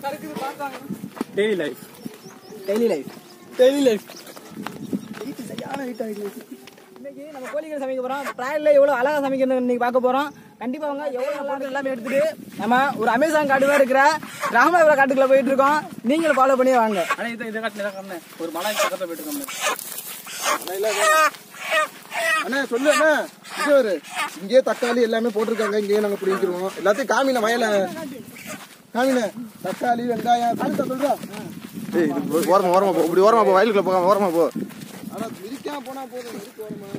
நடக்குது பார்த்தாங்க daily life daily life daily life வீட்டு சரியான வீட்டு ஆகிடுச்சு இன்னைக்கு நம்ம கோழிகள் சமைக்க போறோம் ப்ராய்ல எவ்வளவு அழகா சமைக்கணும் இன்னைக்கு பார்க்க போறோம் கண்டிப்பா அவங்க எவ்வளவு பொருட்கள் எல்லாமே எடுத்துட்டு நம்ம ஒரு அமேசான் காடு மாதிரி இருக்கிற ராமநாதபுரம் காட்டுக்குள்ள போயிட்டு இருக்கோம் நீங்களும் ஃபாலோ பண்ணி வாங்க ஆனா இதை இதை காட்டினா கண்ணு ஒரு மலை பக்கத்துல போயிட்டு இருக்கோம் அண்ணா சொல்லு அண்ணா இது ஒரு இங்கேயே தக்காளி எல்லாமே போட்டிருக்காங்க இங்கேயே நாங்க பிடிக்கிறோம் எல்லாத்தையும் காமின வயல காமின தக்காளி வெங்காயம் காமிச்சா சொல்றா ஏய் இது ஓரமா ஓரமா போ இப்படி ஓரமா போ வயலுக்குள்ள போகாம ஓரமா போ ஆனா மிதிக்காம போனா போதும் எதுக்கு ஓரமா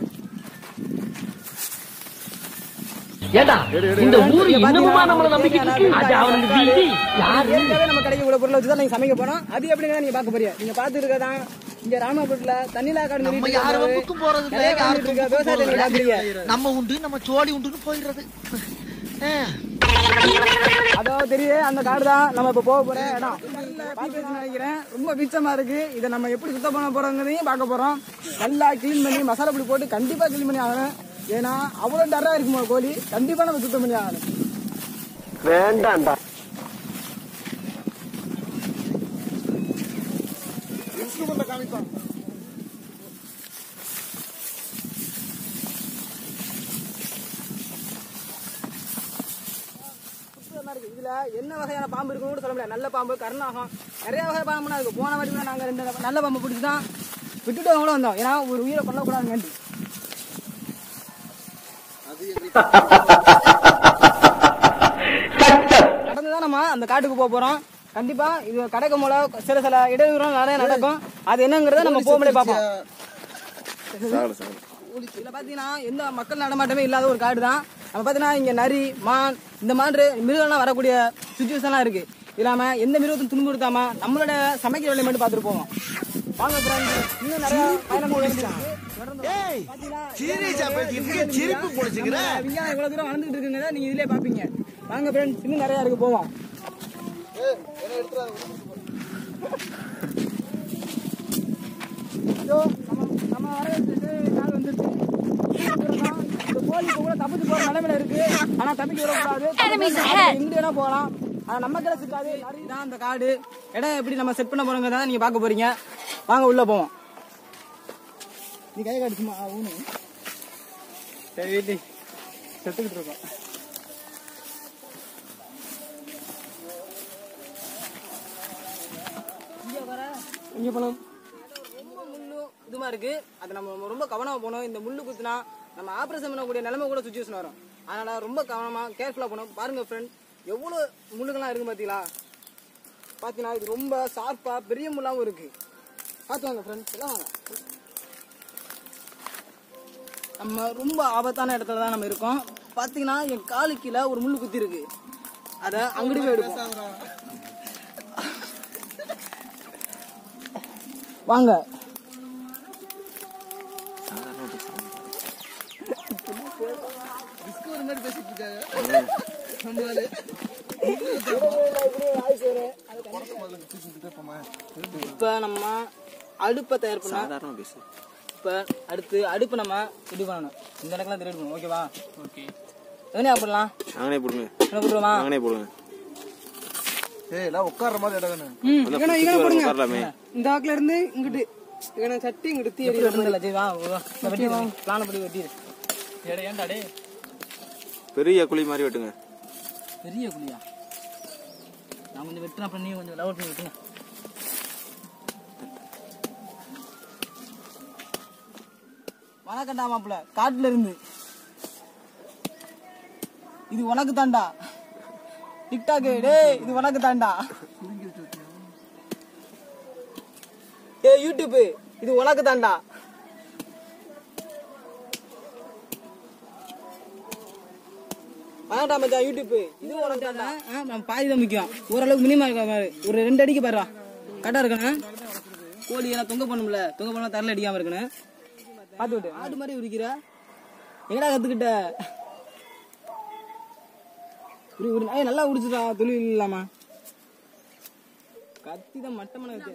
ஏண்டா இந்த ஊர் இன்னமுமா நம்மள நம்பிக்கிட்டு இருக்கு அது அவனுக்கு வீதி யாரு ஏற்கனவே நம்ம கடைக்கு இவ்வளவு பொருளை வச்சு தான் நீங்க சமைக்க போறோம் அது எப்படிங்க நீங்க பார்க்க போறீங்க நீங்க பார்த்து இருக்கதான் இங்க ராமபுரத்துல தண்ணிலா காடு நம்ம யார் வம்புக்கும் போறது இல்ல, யாருக்கும் விவசாயத்தை நீங்க பாக்குறீங்க நம்ம உண்டு நம்ம சோழி உண்டுன்னு போயிடுறது ஆ. அதோ தெரியுது அந்த காடு தான் நம்ம இப்ப போக போற இடம் பார்த்து வச்சு நினைக்கிறேன் ரொம்ப பிச்சமா இருக்கு இதை நம்ம எப்படி சுத்தம் பண்ண போறோங்கிறதையும் பார்க்க போறோம் நல்லா க்ளீன் பண்ணி மசாலா பொடி போட்டு கண்டிப்பா க்ளீன் பண்ணி ஆகணும் ஏன்னா அவ்வளவு டரா இருக்குமா கோழி கண்டிப்பா நம்ம சுத்தம் பண்ணி ஆகணும் வேண்டாம்டா இன்ஸ்ட்ருமெண்ட்ல காமிப்பான் சுத்தமா இருக்கு. இதுல என்ன வகையான பாம்பு இருக்குன்னு கூட சொல்ல முடியாது நல்ல பாம்பு கருணாகம் நிறைய வகை பாம்புனா இருக்கு போன வாட்டி கூட நாங்க ரெண்டு நல்ல பாம்பு பிடிச்சி தான் விட்டுட்டு கூட வந்தோம் ஏன்னா ஒரு உயிரை கொல்லக்கூடாதுங்கன்ட்டு கடந்து தான் நம்ம அந்த காட்டுக்கு போக போறோம் கண்டிப்பா இது கிடைக்கும் போல சில சில இடையூறும் நிறைய நடக்கும் அது என்னங்கறத நம்ம போகும்போதே பார்ப்போம் சாகல சாகல இதுல பாத்தீங்கன்னா எந்த மக்கள் நடமாட்டமே இல்லாத ஒரு காடு தான் நம்ம பாத்தீங்கன்னா இங்க நரி மான் இந்த மாதிரி மிருகம்லாம் வரக்கூடிய சுச்சுவேஷன்லாம் இருக்கு இல்லாம எந்த மிருகத்தையும் துன்புறுத்தாம நம்மளோட சமைக்கிற வேலையை மட்டும் பார்த்துட்டு போவோம் வாங்க friends. இன்னும் நிறைய பயணங்கள் இருக்கு. பாத்தீங்கன்னா, சீரியஸா பேசிக்கிட்டு இருக்க, சிரிப்பு பொழிச்சுக்கிற. நம்ம விஞ்ஞானம் இவ்வளவு தூரம் வளர்ந்துட்டு இருக்குங்கிறத நீங்க இதுலயே பாப்பீங்க வாங்க ஃப்ரெண்ட்ஸ் இன்னும் நிறைய இருக்கு போவோம் ஐயோ, நம்ம நம்ம வரவேற்று நாள் வந்துருச்சு இந்த கோழி இப்ப கூட தப்பிச்சு போற நிலைமையில இருக்கு ஆனா தப்பிக்க விடக்கூடாது எங்க வேணா போகலாம் ஆனா நம்ம கிட்ட சிக்காது தான் அந்த காடு இடம் எப்படி நம்ம செட் பண்ண போறோங்கிறத நீங்க பார்க்க போறீங்க வாங்க உள்ள போவோம் நீ கை காட்டுச்சுமா ஊனு சரி வீட்டி செத்துக்கிட்டு இருக்கோம் இங்க போனோம் ரொம்ப முள்ளு இதுமா இருக்கு அது நம்ம ரொம்ப கவனமா போகணும் இந்த முள்ளு குத்துனா நம்ம ஆபரேஷன் பண்ணக்கூடிய நிலைமை கூட சுச்சுவேஷன் வரும் அதனால ரொம்ப கவனமா கேர்ஃபுல்லா போகணும் பாருங்க ஃப்ரெண்ட் எவ்வளவு முள்ளுகள்லாம் இருக்கு பாத்தீங்களா பாத்தீங்கன்னா இது ரொம்ப ஷார்ப்பா பெரிய முள்ளாவும் இருக்கு பார்த்து வாங்க ஃப்ரெண்ட்ஸ் எல்லாம் வாங்க நம்ம ரொம்ப ஆபத்தான இடத்துல தான் நம்ம இருக்கோம் பாத்தீங்கன்னா என் காலு கீழே ஒரு முள்ளு குத்தி இருக்கு அத அங்கிட்டு போய் எடுப்போம் வாங்க டிஸ்கவர் மாதிரி பேசிட்டு இருக்காங்க நம்மளால இப்ப நம்ம அடுப்பை தயார் பண்ண சாதாரண பேசு இப்ப அடுத்து அடுப்பு நம்ம ரெடி பண்ணணும் இந்த இடத்துல ரெடி பண்ணணும் ஓகேவா ஓகே எவனே பண்ணலாம் நாங்களே போடுங்க என்ன போடுவோமா நாங்களே போடுங்க ஏய் எல்லாம் உட்கார்ற மாதிரி இடம் வேணும் அந்த சுத்தி வர உட்காரலாமே இந்த வாக்குல இருந்து இங்கிட்டு இவனை சட்டி இங்கிட்டு தீ எடி இருந்தல ஜெய் வா வா. இந்த வெட்டி பிளான படி வெட்டி ஏடா ஏன்டா டே பெரிய குழி மாதிரி வெட்டுங்க பெரிய குழியா நான் கொஞ்சம் வெட்டுறேன் அப்புறம் நீ கொஞ்சம் லெவல் பண்ணி வெட்டுங்க வணக்கம்டா மாப்பிள்ள காட்டுல இருந்து இது உனக்கு தாண்டா டிக்டாக் டேய் இது உனக்கு தாண்டா ஏய் யூடியூப் இது உனக்கு தாண்டா வேண்டாம் மச்சான் யூடியூப் இது உனக்கு தாண்டா ஆ, நம்ம பாதி தான் முக்கியம் ஓரளவுக்கு மினிமம் இருக்க மாதிரி ஒரு ரெண்டு அடிக்கு பாருடா கரெக்டா இருக்கணும் கோழி எல்லாம் தொங்க பண்ணும்ல தொங்க பண்ணா தரல அடிக்காம இருக்கணும் பார்த்து விட்டு ஆடு மாதிரி உரிக்கிற எங்கடா கத்துக்கிட்ட உரி உரி ஏய் நல்லா உடிச்சுடா தொழில் இல்லாம கத்தி தான் மட்டமான கத்தி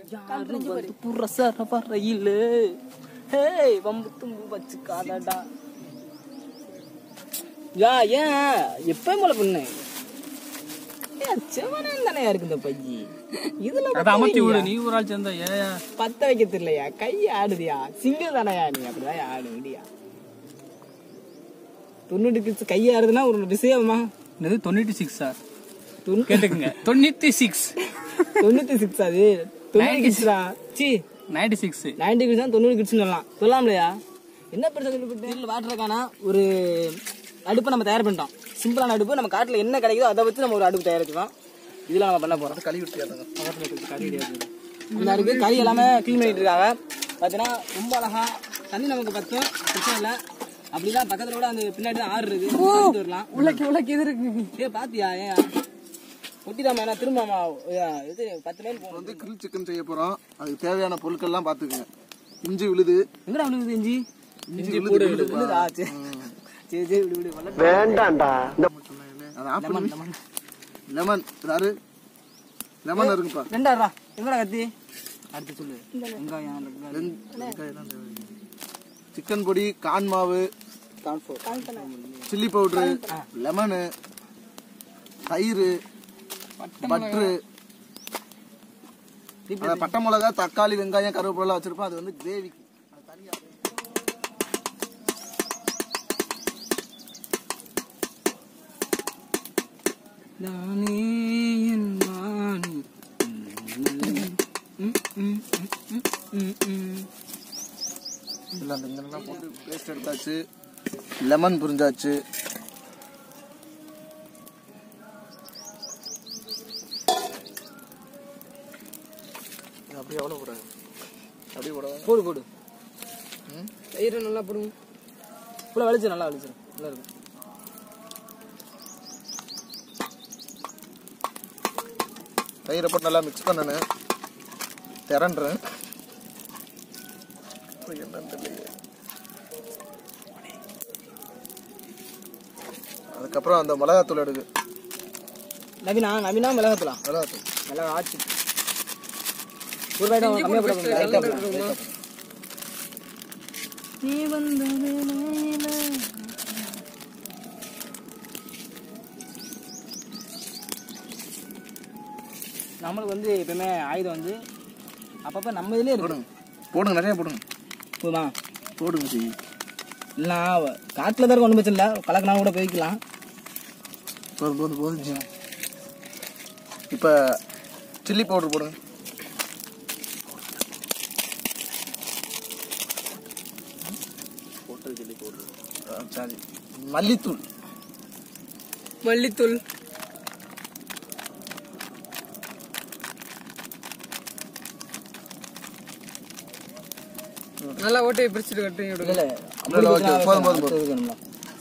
புரசர வரையில் ஹேய் வம்பு தும்பு வச்சுக்காதடா யா ஏன் எப்பயும் போல பண்ணு ஏன் செவனே தானே இருக்கு இந்த பையி இதுல அதை அமர்த்தி விடு நீ ஒரு ஆள் சேர்ந்தா ஏன் பத்த வைக்க தெரியலையா கை ஆடுதியா சிங்கிள் தானயா நீ அப்படிதான் ஆடு விடியா தொண்ணூறு கிட்ஸ் கை ஆடுதுன்னா ஒரு விஷயமா என்னது தொண்ணூற்றி சிக்ஸ் சார் தொண்ணூ- கேட்டுக்குங்க தொண்ணூற்றி சிக்ஸ் தொண்ணூத்தி சிக்ஸ் அது தொண்ணூறு கிட்ஸ்டா சி நைன்டி சிக்ஸ் நைன்டி கிட்ஸ் தான் தொண்ணூறு கிட்ஸ் சொல்லலாம் சொல்லலாம்லையா என்ன பிரச்சனை சொல்லிவிட்டு வாட்டருக்கானா ஒரு அடுப்பை நம்ம தயார் பண்ணிட்டோம் சிம்பிளான அடுப்பு நம்ம காட்டுல என்ன கிடைக்குதோ அதை வச்சு நம்ம ஒரு அடுப்பு தயாரிச்சுக்கலாம் இதுல நம்ம பண்ண போறோம் கழுவி விட்டியாதாங்க இந்த அடுப்பு கறி எல்லாமே க்ளீன் பண்ணிட்டு இருக்காங்க பார்த்தீங்கன்னா ரொம்ப அழகா தண்ணி நமக்கு பத்தும் பிரச்சனை இல்லை அப்படிதான் பக்கத்துல கூட அந்த பின்னாடி தான் ஆறு இருக்கு பார்த்துட்டு வரலாம் உலக்கு உலக்கு எது இருக்கு ஏ பாத்தியா ஏன் ஒட்டிடாமா என்ன திரும்பாமா இது பத்து லைன் போகணும் வந்து கிரில் சிக்கன் செய்ய போறோம் அதுக்கு தேவையான பொருட்கள்லாம் பாத்துக்கங்க இஞ்சி விழுது எங்கடா விழுகுது இஞ்சி இஞ்சி விழுது விழுது விழுதா சரி சரி சரி விடு விடு வல்ல வேண்டாம்டா அது ஆஃப் பண்ணி லெமன் யாரு லெமன் இருக்குப்பா ரெண்டாயிரம் எங்கடா கத்தி அடுத்து சொல்லு வெங்காயம் சிக்கன் பொடி கான் மாவு சில்லி பவுடரு லெமனு தயிர் பட்ரு அத பட்டை மிளகா தக்காளி வெங்காயம் கருவேப்பிலை வச்சிருப்போம் அது வந்து கிரேவிக்கு நானே என் வாணி இல்ல அந்த இங்கெல்லாம் போட்டு பேஸ்ட் எடுத்தாச்சு லெமன் புரிஞ்சாச்சு அப்படியே எவ்வளோ போடாது அப்படியே போடாது போடு போடு தயிர் நல்லா போடுங்க ஃபுல்லாக வலிச்சு நல்லா வலிச்சு நல்லா இருக்கும் தயிரை போட்டு நல்லா மிக்ஸ் பண்ணனு திரண்டுறேன் என்னன்னு தெரியலையே. அதுக்கப்புறம் அந்த மிளகாத்தூள் எடுக்கு நவீனா நவீனா மிளகாத்தூளா மிளகாத்தூள் மிளகா ஆச்சு ஒரு பாய்டா கம்மியாக போட லைட்டாக போடு நீ வந்த வேளையில நம்மளுக்கு வந்து எப்பயுமே ஆயுதம் வந்து அப்பப்போ நம்ம இதுலேயே இருக்கணும் போடுங்க நிறைய போடுங்க போதுமா போடுங்க ஜி இல்லைனா காட்டில் தான் ஒன்றும் பிரச்சனை இல்லை கலக்கினா கூட போய்க்கலாம் போதும் போதும் போதும் ஜி இப்போ சில்லி பவுடர் போடுங்க ஆ, சரி மல்லித்தூள் மல்லித்தூள் நல்லா ஓட்டையை பிரிச்சுட்டு கட்டுங்க இல்லை இல்ல, இல்ல, okay. போதும், போதும், போதும். வேணும்ல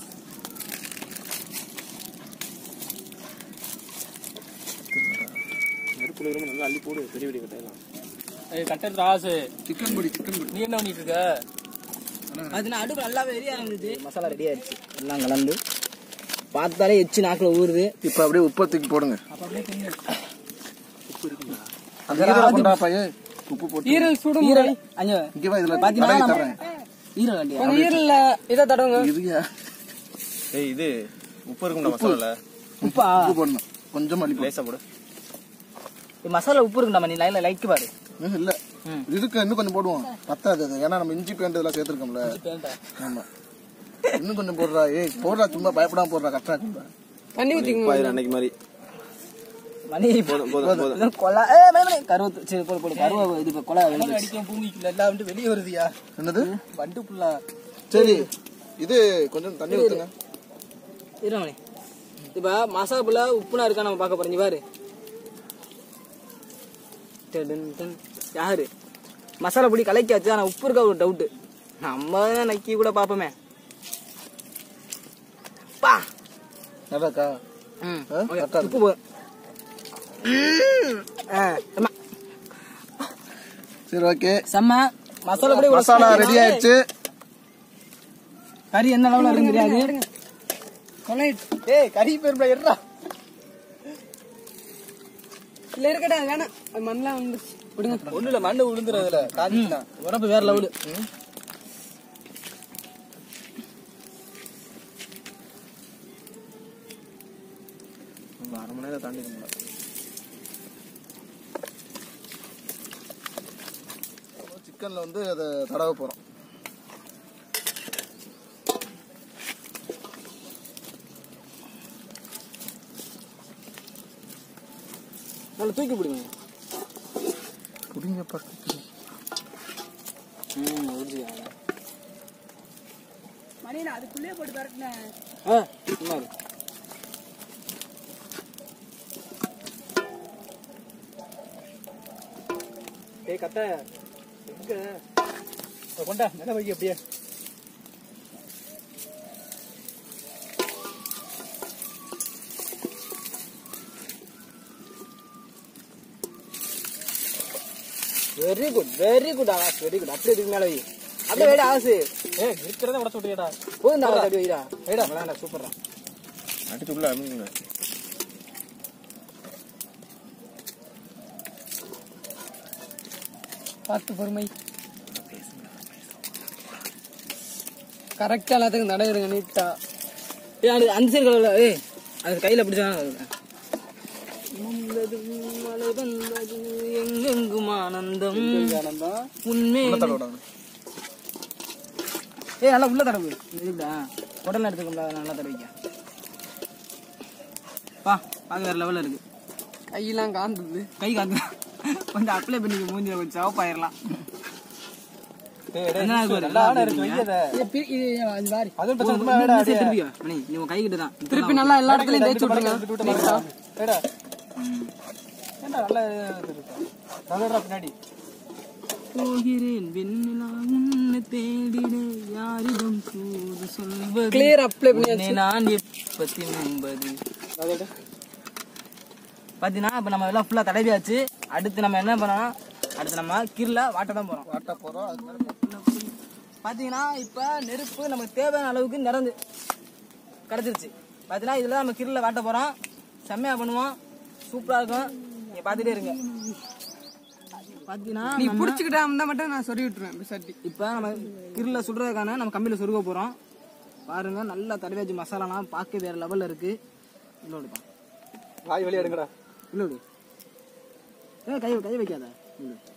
கட்டது ராசு சிக்கன் பொடி சிக்கன் பொடி நீ என்ன பண்ணிட்டு இருக்க அதுனா அடுப்பு நல்லாவே ரெடி ஆகுது மசாலா ரெடி ஆயிடுச்சு எல்லாம் கலந்து பார்த்தாலே எச்சு நாக்குல ஊறுது இப்போ அப்படியே உப்பு தூக்கி போடுங்க அப்ப அப்படியே தின்னு. அந்த ஈரல் கொண்டா பையன் உப்பு போட்டு ஈரல் சுடும் ஈரல் அஞ்சு இங்க வா இதுல பாத்தீங்கன்னா தடவி நம்ம- தர்றேன் ஈரல் வண்டி ஈரல்ல இதை தடவுங்க இருயா ஏய் இது உப்பு இருக்கும்டா மசாலால உப்பா உப்பு போடணும் கொஞ்சம் மல்லி போடு லேசா போடு இது மசாலா உப்பு இருக்குண்டாமா நீ லைன்ல லைக் பாரு ம், இல்ல இருக்கு இன்னும் கொஞ்சம் போடுவோம் பத்தாது அது ஏன்னா நம்ம இஞ்சி பேண்ட் இதெல்லாம் சேர்த்துருக்கோம்ல ஆமா இன்னும் கொஞ்சம் போடுறா ஏய் போடுறா சும்மா பயப்படாம போடுறா கரெக்டா இருக்குடா தண்ணி பாயிரம் அன்னைக்கு மாதிரி மணி போதும் போதும் போதும் இது கொலை ஏ மணி கருவத்து சரி போடு போடு கருவ இது இப்ப கொலை வெந்துருச்சு. அடிக்க பூமிக்குள்ள எல்லாம் வந்து வெளியே வருதுயா என்னது வண்டு புல்லா சரி இது கொஞ்சம் தண்ணி ஊத்துங்க இரு மணி இப்ப மசாலா புள்ள உப்புனா இருக்கா நம்ம பார்க்க போறோம் இங்க பாரு டடன் டன். யாரு மசாலா பொடி கலக்கியாச்சு ஆனா உப்பு இருக்கா ஒரு டவுட் நம்ம தான் நக்கி கூட பாப்போமே பா நல்லாக்கா ம் ஆ, ஓகே, கரெக்டா உப்பு போ ம். ஆ, செம்ம. சரி ஓகே செம்ம மசாலா பொடி இவ்வளவு மசாலா சேர்த்து- ரெடி ஆயிடுச்சு கறி என்ன அளவுல இருக்கு தெரியாது ஏய் கறி பேர் எடுறா இல்ல இருக்கடா வேணாம் மண்ணெலாம் வந்து ஒண்ணு இல்ல மண்ணு விழுந்துறதுல காஞ்சிச்சுனா உடம்பு வேற லெவலு அரை மணி நேரம் தாண்டி முடியல சிக்கன்ல வந்து அதை தடவை போறோம் நல்லா தூக்கி பிடிங்க புடிங்க பக்கத்து ம் உறுதியா மணியன் அதுக்குள்ளே போட்டு பரட்டினேன் ஆ சும்மா இரு. ஏய் கத்த எங்க இத கொண்டா மேல வைக்க அப்படியே very good very good Akash very good அப்படியே இதுக்கு மேல வை அப்படியே வைடா ஆகாஷ் ஏய் இருக்கிறத உடச்சு விட்டுடா போதும் ஆகாஷ் அப்படி வைடா வைடா விளையாண்டா சூப்பர்டா அடிச்சு உள்ள அமுங்குங்க பார்த்து பொறுமை கரெக்டா எல்லாத்துக்கும் நடையிருங்க நீட்டா ஏய் அந்த அந்த சைடு கலவல ஏய் அது கையில பிடிச்சா வந்தது மழை வந்தது எங்கெங்கும் ஆனந்தம் ஆனந்தம் உண்மை தடவை ஏய் நல்லா உள்ள தடவு இதுடா உடல்ல எடுத்துக்கோங்க நல்லா தடவிக்க பா பார்க்க வேற லெவல்ல இருக்கு கையெல்லாம் காந்தது கை காத்து கொஞ்சம் அப்ளை பண்ணிக்க மூஞ்சில கொஞ்சம் சிவப்பாயிரலாம் என்ன இது பாரு, நல்லா ஆன இருக்கு நல்லா வைக்காத அது மாதிரி அதுவும் ஓ, பிரச்சனை சும்மா இந்த வேடா சைடு திருப்பிக்கோ. மணி, நீ உன் கை கிட்ட தான் திருப்பி நல்லா எல்லா இடத்துலயும் தேய்ச்சி விட்டுருங்க வேடா ஏன்டா நல்லா இருக்கு நல்லா பின்னாடி போகிறேன் வெண்ணிலா உன்னை தேடிட யாரிடம் தூது சொல்வது கிளியர் அப்ளை உன்னை நான் எப்பத்தி நம்பது பாத்தீங்கன்னா இப்ப நம்ம எல்லாம் ஃபுல்லா தடவியாச்சு அடுத்து நம்ம என்ன பண்ணோம் அடுத்து நம்ம கீழே வாட்ட தான் போறோம் வாட்டா போறோம் அது மேல பாத்தீங்கன்னா இப்ப நெருப்பு நமக்கு தேவையான அளவுக்கு நிறந்து கிடைச்சிருச்சு பாத்தீங்கன்னா இதுல நம்ம கீழே வாட்ட போறோம் செம்மையா பண்ணுவோம் சூப்பரா இருக்கும் நீங்க பாத்துட்டே இருங்க பாத்தீங்கன்னா நீ நம்ம- புடிச்சுக்கிட்டா இருந்தா மட்டும் நான் சொல்லி விட்டுருவேன் சட்டி இப்போ நம்ம கிரில்ல சுடுறதுக்கான நம்ம கம்பியில் சொருக போகிறோம் பாருங்க நல்லா தடவையாச்சு மசாலாலாம் பார்க்க வேற லெவலில் இருக்கு உள்ள விடுப்பா வாய் வெளியே எடுங்கடா உள்ள விடு ஏ கை கை வைக்காத உள்ள விடு.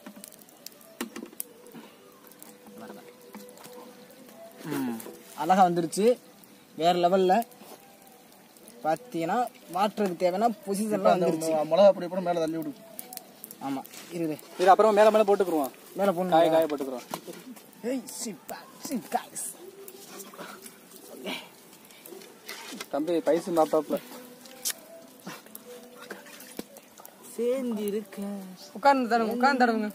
வர, வர. ம், அழகா வந்துருச்சு வேற லெவல்ல பார்த்தீங்கன்னா வாட்டருக்கு தேவையான பொசிஷன்லாம் வந்துருச்சு மிளகா பொடி கூட மேல தள்ளி விடு ஆமா இருக்குது இது அப்புறம் மேல மேல போட்டுக்குருவோம் மேலே போகணும் காய காய போட்டுக்குறோம் ஏய் சிப்பா சிப் guys. தம்பி பைசு மாப்பாப்ல சேர்ந்து இருக்க உட்கார்ந்து தடவுங்க உட்கார்ந்து தடவுங்க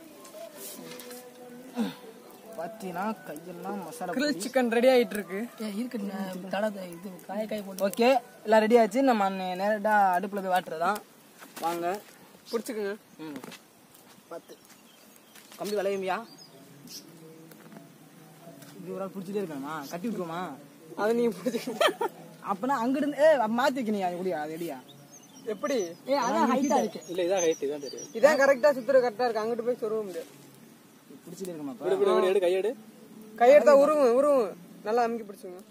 பார்த்தீங்கன்னா கையெல்லாம் மசாலா கிரில் சிக்கன் ரெடி ஆயிட்டு இருக்கு இருக்கு தலை இது காய காய போட்டு ஓகே எல்லாம் ரெடி ஆச்சு நம்ம நேரடா அடுப்புல போய் வாட்டுறதான் வாங்க புடிச்சுக்குங்க ம் பத்து கம்பி விளையுமியா இது ஒரு ஆள் பிடிச்சிட்டே இருக்காமா கட்டி விட்டுருமா அது நீங்க புடிச்சுக்கங்க அப்பனா அங்கிருந்து ஏ மாத்தி வைக்கணும் அது எப்படியா அது எப்படியா எப்படி ஏ அதான் ஹைட்டா இருக்கு இல்ல இதான் ஹைட் இதான் தெரியும் இதான் கரெக்டா சுத்துற கரெக்டா இருக்கு அங்கிட்டு போய் சொருவ முடியாது பிடிச்சிட்டே இருக்கமா விடு விடு விடு எடு கையெடு கையெடுத்தா உருவும் உருவும் நல்லா அமுக்கி பிடிச்சுங்க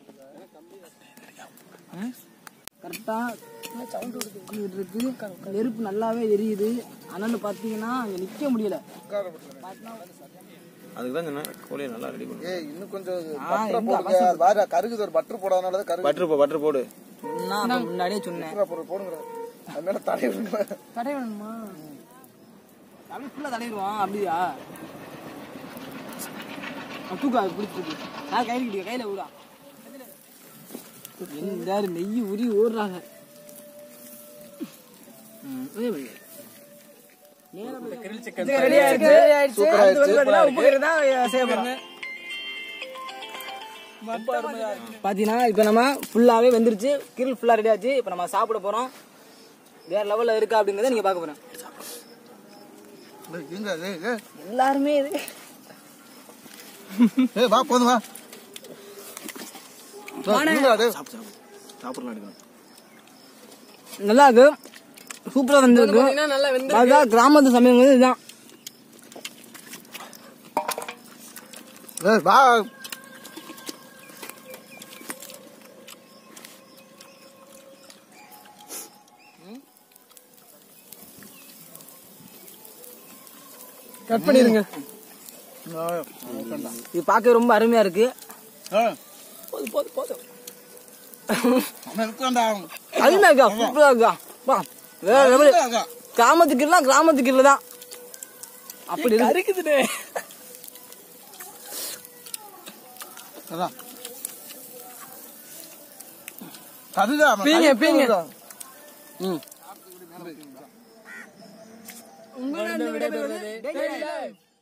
கரெக்டா சவுண்ட் இருக்கு நெருப்பு நல்லாவே எரியுது அனல் பாத்தீங்கன்னா அங்க நிக்க முடியல அதுக்கு தான் சொன்னேன் கோழியை நல்லா ரெடி பண்ணு ஏய் இன்னும் கொஞ்சம் ஆ, பட்டரை எங்க போடுங்க அது வேற கருகுது ஒரு பட்டர் போடாதனால தான் கருகு பட்டர் போ பட்டர் போடு நான் அப்ப முன்னாடியே சொன்னேன் பட்டரை போடு போடுங்க அது மேல தடை விடுங்க தடை வேணுமா அப்படியே ஃபுல்லா தடையிடுவான் அப்படியா அவன் தூக்கு அது பிடிச்சி தூக்கு நான் கையில் கிட்டிய கையில விடா இந்த நெய் உரி ஓடுறாங்க ம், ஒரே வழி. ரெடி ஆயிடுச்சு சூப்பரா ஆயிடுச்சு உப்பு கறி தான் செய்ய போறோம். பாத்தீங்கன்னா இப்ப நம்ம ஃபுல்லாவே வெந்துருச்சு கிரில் ஃபுல்லா ரெடி ஆச்சு இப்ப நம்ம சாப்பிட போறோம் வேற லெவல்ல இருக்கா அப்படிங்கறத நீங்க பார்க்க போறோம் ஏய், எங்க ஏய், ஏய். எல்லாருமே இது ஏய் வா போதும் வா வா, இருங்கடா, டேய். சாப்பிடலாம் எடுக்கணும் நல்லா இருக்கு சூப்பரா வந்திருக்கு பாத்தீங்கன்னா நல்லா வெந்து அதான் கிராமத்து சமையல் வந்து இதுதான் ஏய், வா கட் பண்ணிருங்க இது பார்க்க ரொம்ப அருமையா இருக்கு போதும் போதும் போதும் அருமையா இருக்கா சூப்பரா இருக்கா வா, வேற level. கிராமத்துக்கு இல்ல கிராமத்துக்கு இல்லதான் அப்படி இருக்கு இருக்குதுனே அதுதான் பீங்க பீங்க ம். உங்களிடம் விடைபெறுவது